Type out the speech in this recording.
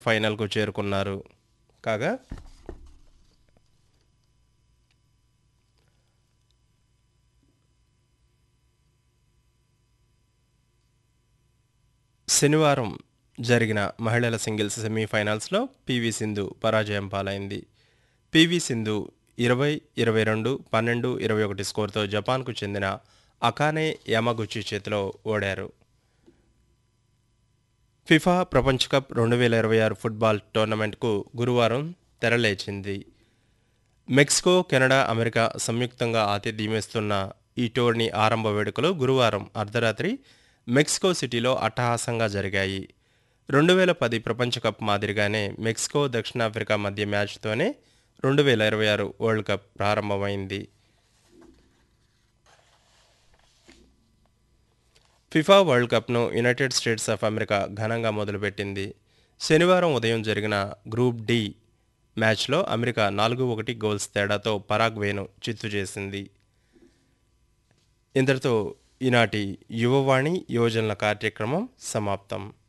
ఫైనల్కు చేరుకున్నారు కాగా శనివారం జరిగిన మహిళల సింగిల్స్ సెమీఫైనల్స్లో పివి సింధు పరాజయం పాలైంది పివి సింధు ఇరవై ఇరవై రెండు పన్నెండు ఇరవై ఒకటి స్కోర్తో జపాన్కు చెందిన అకానే యమగుచి చేతిలో ఓడారు ఫిఫా ప్రపంచ కప్ రెండు వేల ఇరవై ఆరు ఫుట్బాల్ టోర్నమెంట్కు గురువారం తెరలేచింది మెక్సికో కెనడా అమెరికా సంయుక్తంగా ఆతిథ్యమిస్తున్న ఈ టోర్నీ ఆరంభ వేడుకలు గురువారం అర్ధరాత్రి మెక్సికో సిటీలో అట్టహాసంగా జరిగాయి రెండు వేల పది ప్రపంచ కప్ మాదిరిగానే మెక్సికో దక్షిణాఫ్రికా మధ్య మ్యాచ్తోనే రెండు వేల ఇరవై ఆరు వరల్డ్ కప్ ప్రారంభమైంది ఫిఫా వరల్డ్ కప్ను యునైటెడ్ స్టేట్స్ ఆఫ్ అమెరికా ఘనంగా మొదలుపెట్టింది శనివారం ఉదయం జరిగిన గ్రూప్ డి మ్యాచ్లో అమెరికా నాలుగు ఒకటి గోల్స్ తేడాతో పరాగ్వేను చిత్తు చేసింది ఇంతటితో ఈనాటి యువవాణి యువజనుల కార్యక్రమం సమాప్తం